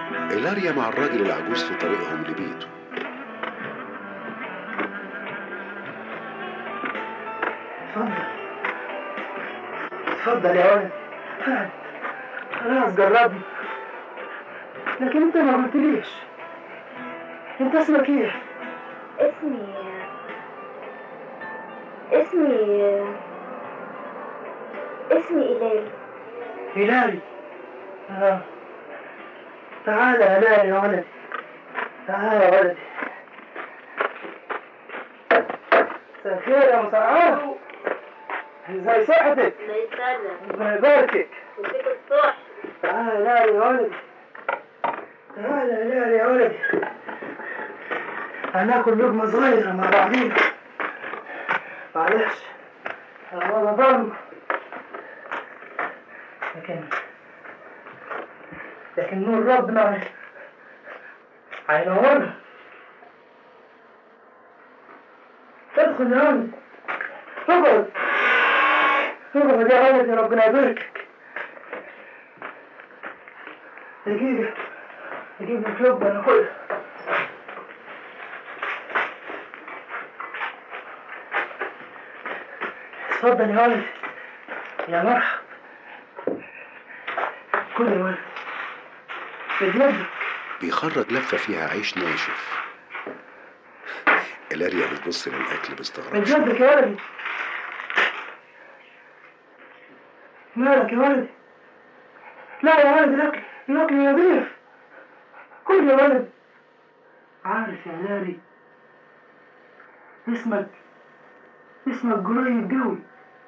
إيلاريا مع الراجل العجوز في طريقهم لبيته اتفضل اتفضل يا ولد هات. خلاص جربني لكن انت ما قلتليش انت اسمك ايه؟ اسمي اسمي اسمي إيلال هلالي آه. تعال يا هلالي يا ولدي تعال يا ولدي مساء الخير يا مسعار ازاي صحتك؟ الله يسلمك ربنا يباركك وديك الصح تعال يا هلالي يا ولدي تعال يا هلالي يا ولدي هناكل لقمة صغيرة مع بعضينا معلش أنا والله ضرب لكن لكن نور ربنا هينورنا ادخل يا ولد اقعد اقعد يا ولد يا ربنا يباركك دقيقة اجيب لك لقمة ناكلها اتفضل يا ولد يا مرحب كل يا ولد بجد بيخرج لفة فيها عيش ناشف إيلاريا بتبص للأكل باستغراب بجدك يا ولدي مالك يا ولدي لا يا ولد الاكل الاكل نظيف كل يا ولد عارف يا هلالي اسمك اسمك قريب قوي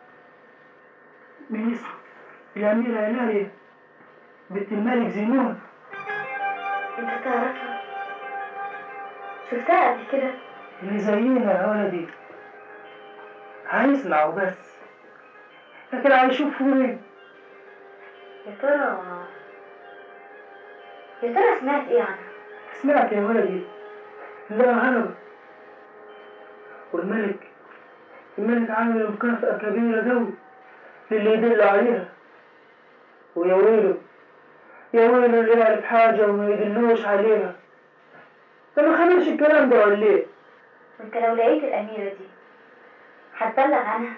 من اسم الأميرة هلالي بنت الملك زينون انت تعرفها شفتها قبل كده اللي زينا يا ولدي هيسمعوا بس لكن هيشوفوا ايه يا ترى يا ترى سمعت ايه عنها سمعت يا ولدي لا هرب والملك الملك عامل مكافأة كبيرة قوي للي يدل عليها ويا ويله يا ويله اللي يعرف حاجة وما يدلوش عليها ده ما خمنش الكلام ده ولا ايه؟ وانت لو لقيت الأميرة دي هتبلغ عنها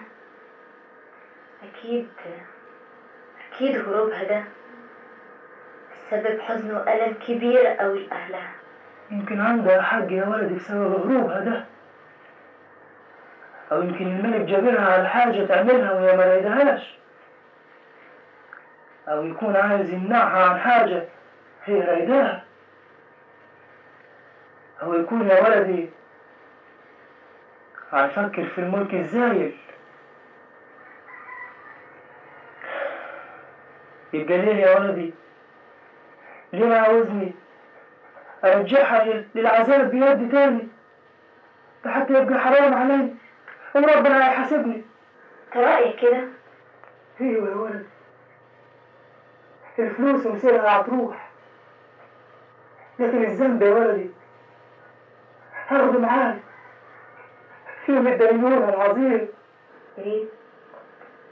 أكيد أكيد هروبها ده سبب حزن وألم كبير أوي لأهلها يمكن عندها حق يا ولدي بسبب هروبها ده أو يمكن الملك جابرها على حاجة تعملها وهي ما رايدهاش أو يكون عايز يمنعها عن حاجة هي رايداها أو يكون يا ولدي هيفكر في الملك الزايل يبقى ليه يا ولدي ليه ما عاوزني أرجعها لل- للعذاب بيدي تاني ده حتى يبقى حرام علي وربنا هيحاسبني رأيك كده ايوه يا ولد الفلوس ومصيرها هتروح لكن الذنب يا ولدي هاخده معاي في يوم الدينونة العظيم يا ريت